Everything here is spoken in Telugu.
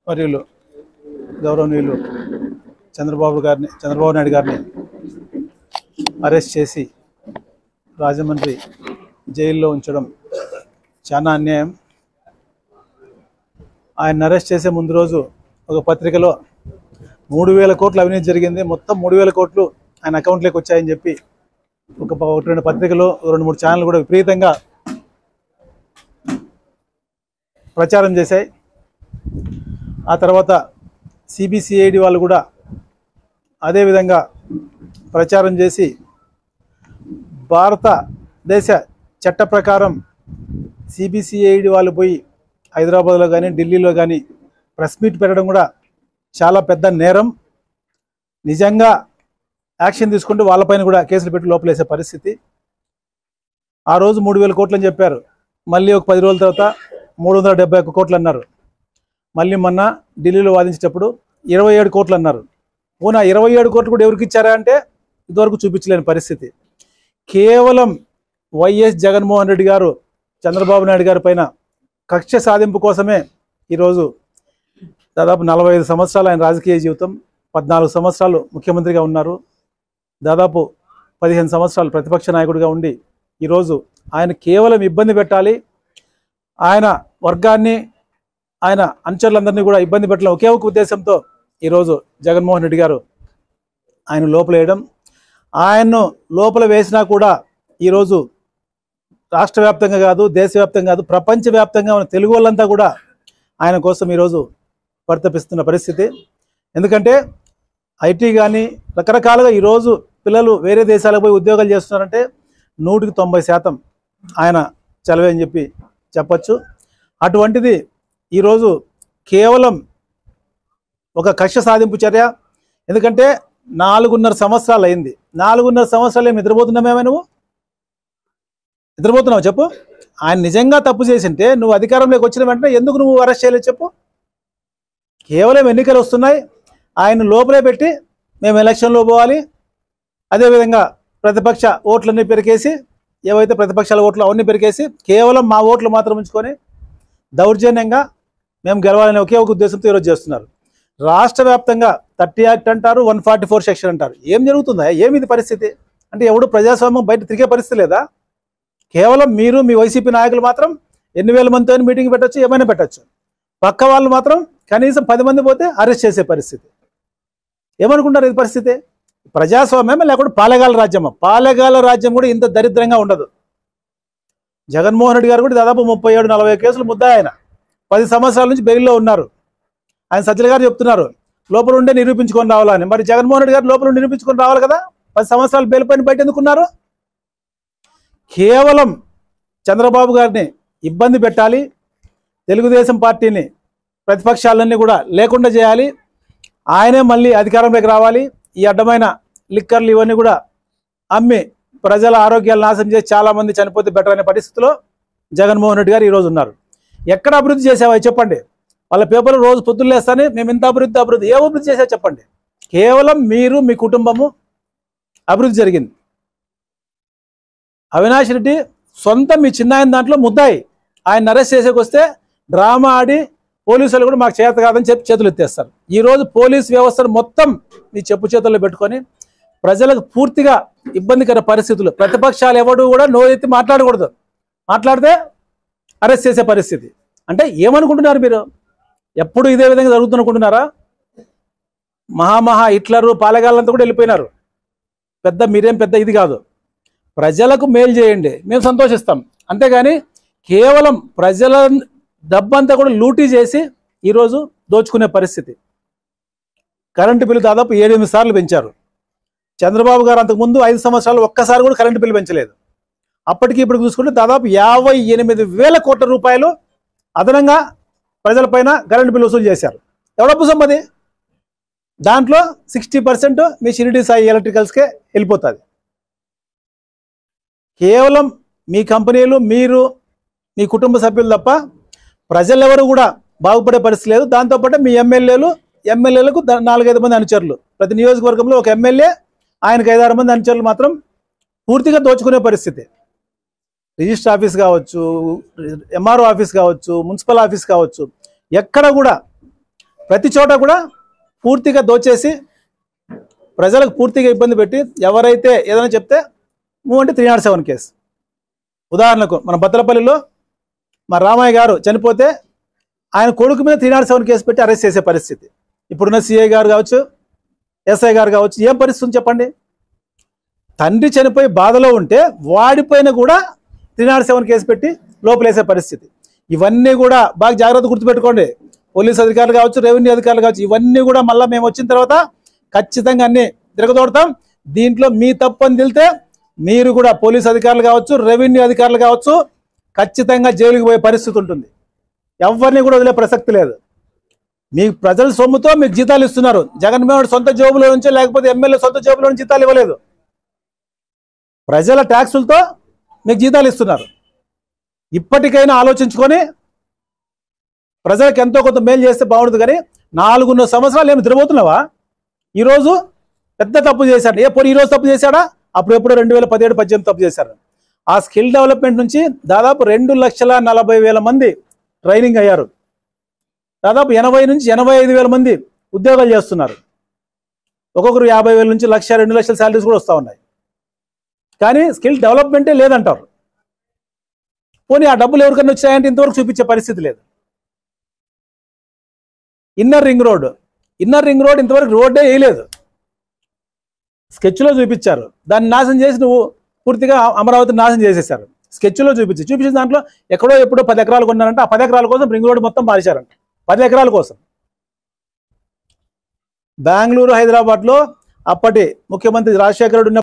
వర్యులు గౌరవనీయులు చంద్రబాబు గారిని చంద్రబాబు నాయుడు గారిని అరెస్ట్ చేసి రాజమండ్రి జైల్లో ఉంచడం చాలా అన్యాయం ఆయన అరెస్ట్ చేసే ముందు రోజు ఒక పత్రికలో మూడు వేల కోట్ల అవినీతి జరిగింది మొత్తం మూడు వేల కోట్లు ఆయన అకౌంట్లోకి వచ్చాయని చెప్పి ఒక ప- ఒకటి రెండు పత్రికలు రెండు మూడు ఛానల్ కూడా విపరీతంగా ప్రచారం చేశాయి ఆ తర్వాత సిబిసిఐడి వాళ్ళు కూడా అదేవిధంగా ప్రచారం చేసి భారతదేశ చట్ట ప్రకారం సిబిసిఐడి వాళ్ళు పోయి హైదరాబాద్లో కానీ ఢిల్లీలో కానీ ప్రెస్ మీట్ పెట్టడం కూడా చాలా పెద్ద నేరం నిజంగా యాక్షన్ తీసుకుంటే వాళ్ళపైన కూడా కేసులు పెట్టి లోపలేసే పరిస్థితి ఆ రోజు మూడు వేల కోట్లు అని చెప్పారు మళ్ళీ ఒక పది రోజుల తర్వాత మూడు వందల డెబ్బై ఒక్క కోట్లు అన్నారు మళ్ళీ మొన్న ఢిల్లీలో వాదించేటప్పుడు ఇరవై ఏడు కోట్లు అన్నారు ఓనా ఇరవై ఏడు కోట్లు కూడా ఎవరికి ఇచ్చారా అంటే ఇదివరకు చూపించలేని పరిస్థితి కేవలం వైఎస్ జగన్మోహన్ రెడ్డి గారు చంద్రబాబు నాయుడు గారి పైన కక్ష సాధింపు కోసమే ఈరోజు దాదాపు నలభై ఐదు సంవత్సరాలు ఆయన రాజకీయ జీవితం పద్నాలుగు సంవత్సరాలు ముఖ్యమంత్రిగా ఉన్నారు దాదాపు పదిహేను సంవత్సరాలు ప్రతిపక్ష నాయకుడిగా ఉండి ఈరోజు ఆయన కేవలం ఇబ్బంది పెట్టాలి ఆయన వర్గాన్ని ఆయన అనుచరులందరినీ కూడా ఇబ్బంది పెట్టాలి ఒకే ఒక ఉద్దేశంతో ఈరోజు జగన్మోహన్ రెడ్డి గారు ఆయన లోపల వేయడం ఆయన్ను లోపల వేసినా కూడా ఈరోజు రాష్ట్ర వ్యాప్తంగా కాదు దేశవ్యాప్తంగా కాదు ప్రపంచవ్యాప్తంగా ఉన్న తెలుగు వాళ్ళంతా కూడా ఆయన కోసం ఈరోజు పరితపిస్తున్న పరిస్థితి ఎందుకంటే ఐటీ కానీ రకరకాలుగా ఈరోజు పిల్లలు వేరే దేశాలకు పోయి ఉద్యోగాలు చేస్తున్నారంటే నూటికి తొంభై శాతం ఆయన చలవే అని చెప్పి చెప్పచ్చు అటువంటిది ఈరోజు కేవలం ఒక కక్ష సాధింపు చర్య ఎందుకంటే నాలుగున్నర సంవత్సరాలు అయింది నాలుగున్నర సంవత్సరాలు ఏమి నిద్రపోతున్నామేమో నువ్వు నిద్రపోతున్నావు చెప్పు ఆయన నిజంగా తప్పు చేసింటే నువ్వు అధికారంలోకి వచ్చిన వెంటనే ఎందుకు నువ్వు అరెస్ట్ చేయలేదు చెప్పు కేవలం ఎన్నికలు వస్తున్నాయి ఆయన లోపలే పెట్టి మేము ఎలక్షన్లో పోవాలి అదేవిధంగా ప్రతిపక్ష ఓట్లన్నీ పెరికేసి ఏవైతే ప్రతిపక్షాల ఓట్లు అవన్నీ పెరికేసి కేవలం మా ఓట్లు మాత్రం ఉంచుకొని దౌర్జన్యంగా మేము గెలవాలనే ఒకే ఒక ఉద్దేశంతో ఈరోజు చేస్తున్నారు రాష్ట్ర వ్యాప్తంగా థర్టీ యాక్ట్ అంటారు వన్ ఫార్టీ ఫోర్ సెక్షన్ అంటారు ఏం జరుగుతుందా ఏమి ఇది పరిస్థితి అంటే ఎవడు ప్రజాస్వామ్యం బయట తిరిగే పరిస్థితి లేదా కేవలం మీరు మీ వైసీపీ నాయకులు మాత్రం ఎన్ని వేల మందితో మీటింగ్ పెట్టొచ్చు ఏమైనా పెట్టొచ్చు పక్క వాళ్ళు మాత్రం కనీసం పది మంది పోతే అరెస్ట్ చేసే పరిస్థితి ఏమనుకుంటారు ఇది పరిస్థితి ప్రజాస్వామ్యం లేకుంటే పాలెగాల రాజ్యమా పాలెగాల రాజ్యం కూడా ఇంత దరిద్రంగా ఉండదు జగన్మోహన్ రెడ్డి గారు కూడా దాదాపు ముప్పై ఏడు నలభై కేసులు ముద్దా ఆయన పది సంవత్సరాల నుంచి బెయిల్లో ఉన్నారు ఆయన సజ్జల గారు చెప్తున్నారు లోపల ఉండే నిరూపించుకొని రావాలని మరి జగన్మోహన్ రెడ్డి గారు లోపల ఉండి నిరూపించుకొని రావాలి కదా పది సంవత్సరాలు బెయిల్ పైన బయట ఎందుకున్నారు కేవలం చంద్రబాబు గారిని ఇబ్బంది పెట్టాలి తెలుగుదేశం పార్టీని ప్రతిపక్షాలన్నీ కూడా లేకుండా చేయాలి ఆయనే మళ్ళీ అధికారంలోకి రావాలి ఈ అడ్డమైన లిక్కర్లు ఇవన్నీ కూడా అమ్మి ప్రజల ఆరోగ్యాలు నాశనం చేసి చాలా మంది చనిపోతే బెటర్ అనే పరిస్థితిలో జగన్మోహన్ రెడ్డి గారు ఈరోజు ఉన్నారు ఎక్కడ అభివృద్ధి చేసావా చెప్పండి వాళ్ళ పేపర్లు రోజు పొద్దున్న లేస్తానే మేము ఇంత అభివృద్ధి అభివృద్ధి ఏ అభివృద్ధి చేసా చెప్పండి కేవలం మీరు మీ కుటుంబము అభివృద్ధి జరిగింది అవినాష్ రెడ్డి సొంత మీ చిన్న ఆయన దాంట్లో ముద్దాయి ఆయన అరెస్ట్ చేసేకి వస్తే డ్రామా ఆడి పోలీసులు కూడా మాకు చేత కాదని చెప్పి చేతులు ఎత్తేస్తారు ఈ రోజు పోలీస్ వ్యవస్థను మొత్తం మీ చెప్పు చేతుల్లో పెట్టుకొని ప్రజలకు పూర్తిగా ఇబ్బందికర పరిస్థితులు ప్రతిపక్షాలు ఎవడు కూడా నోరెత్తి మాట్లాడకూడదు మాట్లాడితే అరెస్ట్ చేసే పరిస్థితి అంటే ఏమనుకుంటున్నారు మీరు ఎప్పుడు ఇదే విధంగా జరుగుతుందనుకుంటున్నారా మహామహా హిట్లరు పాలగాళ్ళంతా కూడా వెళ్ళిపోయినారు పెద్ద మీరేం పెద్ద ఇది కాదు ప్రజలకు మేలు చేయండి మేము సంతోషిస్తాం అంతేగాని కేవలం ప్రజల డబ్బంతా కూడా లూటీ చేసి ఈరోజు దోచుకునే పరిస్థితి కరెంటు బిల్లు దాదాపు ఏడెనిమిది సార్లు పెంచారు చంద్రబాబు గారు అంతకుముందు ఐదు సంవత్సరాలు ఒక్కసారి కూడా కరెంటు బిల్లు పెంచలేదు అప్పటికి ఇప్పుడు చూసుకుంటే దాదాపు యాభై ఎనిమిది వేల కోట్ల రూపాయలు అదనంగా ప్రజలపైన కరెంటు బిల్లు వసూలు చేశారు ఎవడప్పు సొమ్మది దాంట్లో సిక్స్టీ పర్సెంట్ మీ షిరిడి సాయి ఎలక్ట్రికల్స్కే వెళ్ళిపోతుంది కేవలం మీ కంపెనీలు మీరు మీ కుటుంబ సభ్యులు తప్ప ప్రజలెవరు కూడా బాగుపడే పరిస్థితి లేదు దాంతోపాటు మీ ఎమ్మెల్యేలు ఎమ్మెల్యేలకు ద- నాలుగైదు మంది అనుచరులు ప్రతి నియోజకవర్గంలో ఒక ఎమ్మెల్యే ఆయనకు ఐదారు మంది అనుచరులు మాత్రం పూర్తిగా దోచుకునే పరిస్థితి రిజిస్టర్ ఆఫీస్ కావచ్చు ఎంఆర్ఓ ఆఫీస్ కావచ్చు మున్సిపల్ ఆఫీస్ కావచ్చు ఎక్కడ కూడా ప్రతి చోట కూడా పూర్తిగా దోచేసి ప్రజలకు పూర్తిగా ఇబ్బంది పెట్టి ఎవరైతే ఏదైనా చెప్తే మూవ్ అంటే త్రీ నాట్ సెవెన్ కేసు ఉదాహరణకు మన బత్తలపల్లిలో మా రామయ్య గారు చనిపోతే ఆయన కొడుకు మీద త్రీ నాట్ సెవెన్ కేసు పెట్టి అరెస్ట్ చేసే పరిస్థితి ఇప్పుడున్న సిఐ గారు కావచ్చు ఎస్ఐ గారు కావచ్చు ఏం పరిస్థితి ఉంది చెప్పండి తండ్రి చనిపోయి బాధలో ఉంటే వాడిపైన కూడా త్రీ నాట్ సెవెన్ కేసు పెట్టి లోపలేసే పరిస్థితి ఇవన్నీ కూడా బాగా జాగ్రత్త గుర్తుపెట్టుకోండి పోలీస్ అధికారులు కావచ్చు రెవెన్యూ అధికారులు కావచ్చు ఇవన్నీ కూడా మళ్ళీ మేము వచ్చిన తర్వాత ఖచ్చితంగా అన్ని తిరగదోడతాం దీంట్లో మీ తప్పు అని తెలితే మీరు కూడా పోలీస్ అధికారులు కావచ్చు రెవెన్యూ అధికారులు కావచ్చు ఖచ్చితంగా జైలుకి పోయే పరిస్థితి ఉంటుంది ఎవరిని కూడా వదిలే ప్రసక్తి లేదు మీ ప్రజల సొమ్ముతో మీకు జీతాలు ఇస్తున్నారు జగన్మోహన్ రెడ్డి సొంత జోబులో నుంచో లేకపోతే ఎమ్మెల్యే సొంత జోబులో నుంచి జీతాలు ఇవ్వలేదు ప్రజల ట్యాక్సులతో మీకు జీతాలు ఇస్తున్నారు ఇప్పటికైనా ఆలోచించుకొని ప్రజలకు ఎంతో కొంత మేలు చేస్తే బాగుంటుంది కానీ నాలుగున్నర సంవత్సరాలు ఏమి తిరగబోతున్నావా ఈరోజు పెద్ద తప్పు చేశాడు ఏ పోనీ ఈరోజు తప్పు చేశాడా అప్పుడు ఎప్పుడు రెండు వేల పదిహేడు పద్దెనిమిది తప్పు చేశారు ఆ స్కిల్ డెవలప్మెంట్ నుంచి దాదాపు రెండు లక్షల నలభై వేల మంది ట్రైనింగ్ అయ్యారు దాదాపు ఎనభై నుంచి ఎనభై ఐదు వేల మంది ఉద్యోగాలు చేస్తున్నారు ఒక్కొక్కరు యాభై వేల నుంచి లక్ష రెండు లక్షల శాలరీస్ కూడా వస్తూ ఉన్నాయి కానీ స్కిల్ డెవలప్మెంటే లేదంటారు పోనీ ఆ డబ్బులు ఎవరికైనా వచ్చాయంటే ఇంతవరకు చూపించే పరిస్థితి లేదు inner ring road inner ring road ఇంతవరకు రోడ్డే వేయలేదు స్కెచ్లో చూపించారు దాన్ని నాశనం చేసి నువ్వు పూర్తిగా అమరావతి నాశనం చేసేసారు స్కెచ్లో చూపించి చూపించిన దాంట్లో ఎక్కడో ఎప్పుడో పది ఎకరాలు కొన్నారంటే ఆ పది ఎకరాల కోసం రింగ్ రోడ్ మొత్తం మార్చారంట పది ఎకరాల కోసం బెంగళూరు హైదరాబాద్లో అప్పటి ముఖ్యమంత్రి రాజశేఖర రెడ్డి ఉన్న